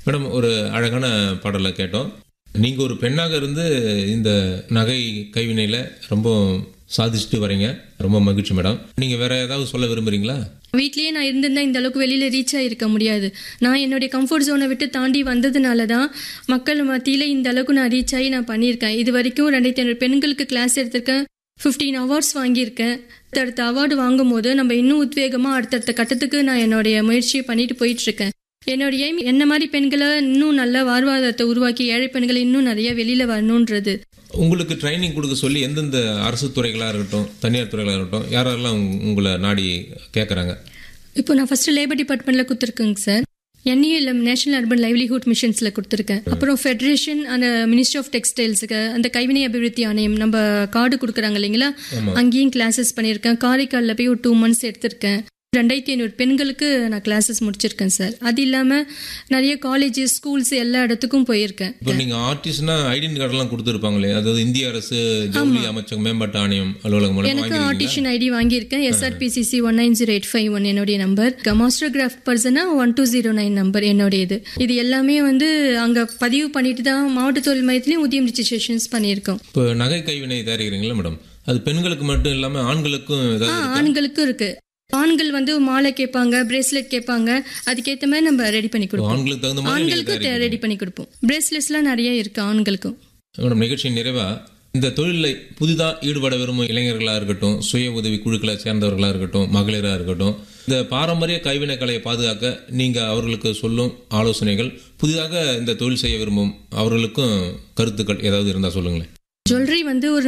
Madam ஒரு அழகான பாடலை கேட்டோம் நீங்க ஒரு பெண்ணாக இருந்து இந்த நகை கைவினையில ரொம்ப சாதிச்சுட்டு வரீங்க ரொம்ப மகிழ்ச்சி மேடம் நீங்க வேற ஏதாவது சொல்ல விரும்புறீங்களா வீட்லயே நான் இருந்திருந்தா இந்த அளவுக்கு வெளியில ரீச் ஆயிருக்க முடியாது நான் என்னுடைய கம்ஃபர்ட் ஜோனை விட்டு தாண்டி வந்ததுனால தான் மக்கள் மத்தியில இந்த அளவுக்கு நான் ரீச் ஆகி நான் பண்ணியிருக்கேன் இது வரைக்கும் ரெண்டாயிரத்தி ஐநூறு பெண்களுக்கு கிளாஸ் எடுத்திருக்கேன் ஃபிஃப்டீன் அவார்ட்ஸ் வாங்கியிருக்கேன் அடுத்த அவார்டு வாங்கும் போது நம்ம இன்னும் உத்வேகமா அடுத்தடுத்த கட்டத்துக்கு நான் என்னுடைய முயற்சியை பண்ணிட்டு போயிட்டு இருக்கேன் என்னுடைய aim என்ன மாதிரி பெண்களை இன்னும் நல்ல வாழ்வாதாரத்தை உருவாக்கி ஏழை பெண்களை இன்னும் நிறைய வெளியில வரணுன்றது உங்களுக்கு ட்ரைனிங் கொடுக்க சொல்லி எந்தெந்த அரசு துறைகளாக இருக்கட்டும் தனியார் துறைகளாக இருக்கட்டும் யாரெல்லாம் உங்க- உங்களை நாடி கேட்குறாங்க இப்போ நான் ஃபர்ஸ்ட் லேபர் டிபார்ட்மெண்ட்ல கொடுத்துருக்கேங்க sir NELM national urban livelihood மிஷன்ஸ்ல கொடுத்துருக்கேன் அப்புறம் ஃபெடரேஷன் அந்த மினிஸ்ட்ரி ஆஃப் டெக்ஸ்டைல்ஸுக்கு அந்த கைவினை அபிவிருத்தி ஆணையம் நம்ம கார்டு கொடுக்குறாங்க இல்லைங்களா அங்கேயும் கிளாஸஸ் பண்ணியிருக்கேன் காரைக்காலில் போய் ஒரு டூ மந்த்ஸ் எடுத்திருக்கேன் ரெண்டாயிரத்தி ஐநூறு பெண்களுக்கு நான் கிளாஸஸ் முடிச்சிருக்கேன் சார் அது இல்லாமல் நிறைய காலேஜஸ் ஸ்கூல்ஸ் எல்லா இடத்துக்கும் போயிருக்கேன் இப்போ நீங்க ஆர்டிஸ்ட்னா ஐடென்டி கார்டெல்லாம் கொடுத்துருப்பாங்களே அதாவது இந்திய அரசு ஜவுளி அமைச்சகம் மேம்பாட்டு ஆணையம் அலுவலகம் மூலம் எனக்கு வாங்கியிருக்கீங்களா? ஆர்டிஷன் ஐடி வாங்கியிருக்கேன் SRBCC one nine zero eight five one என்னுடைய number master craftsperson one two zero nine number என்னுடையது இது எல்லாமே வந்து அங்க பதிவு பண்ணிட்டு தான் மாவட்ட தொழில் மையத்திலையும் உதயம் ரிஜிஸ்ட்ரேஷன்ஸ் பண்ணியிருக்கோம் இப்போ நகை கைவினை தயாரிக்கிறீங்களா மேடம் அது பெண்களுக்கு மட்டும் இல்லாம ஆண்களுக்கும் ஆ ஏதாவது ஆண்களுக்கும் இருக்கு ஆண்கள் வந்து மாலை கேட்பாங்க பிரேஸ்லெட் கேட்பாங்க அதுக்கேற்ற மாதிரி நம்ம ரெடி பண்ணி கொடுப்போம் ஆண்களுக்கு தகுந்த மாதிரி நீங்க ஆண்களுக்கு ரெடி பண்ணி கொடுப்போம் பிரேஸ்லெட்ஸ்லாம் நிறைய இருக்கு ஆண்களுக்கும் மேடம் நிகழ்ச்சியின் நிறைவா இந்த தொழிலில் புதிதாக ஈடுபட விரும்பும் இளைஞர்களாக இருக்கட்டும் சுய உதவி குழுக்களை சேர்ந்தவர்களாக இருக்கட்டும் மகளிராக இருக்கட்டும் இந்த பாரம்பரிய கைவினை கலையை பாதுகாக்க நீங்கள் அவர்களுக்கு சொல்லும் ஆலோசனைகள் புதிதாக இந்த தொழில் செய்ய விரும்பும் அவர்களுக்கும் கருத்துக்கள் ஏதாவது இருந்தால் சொல்லுங்களேன் ஜுவல்லரி வந்து ஒரு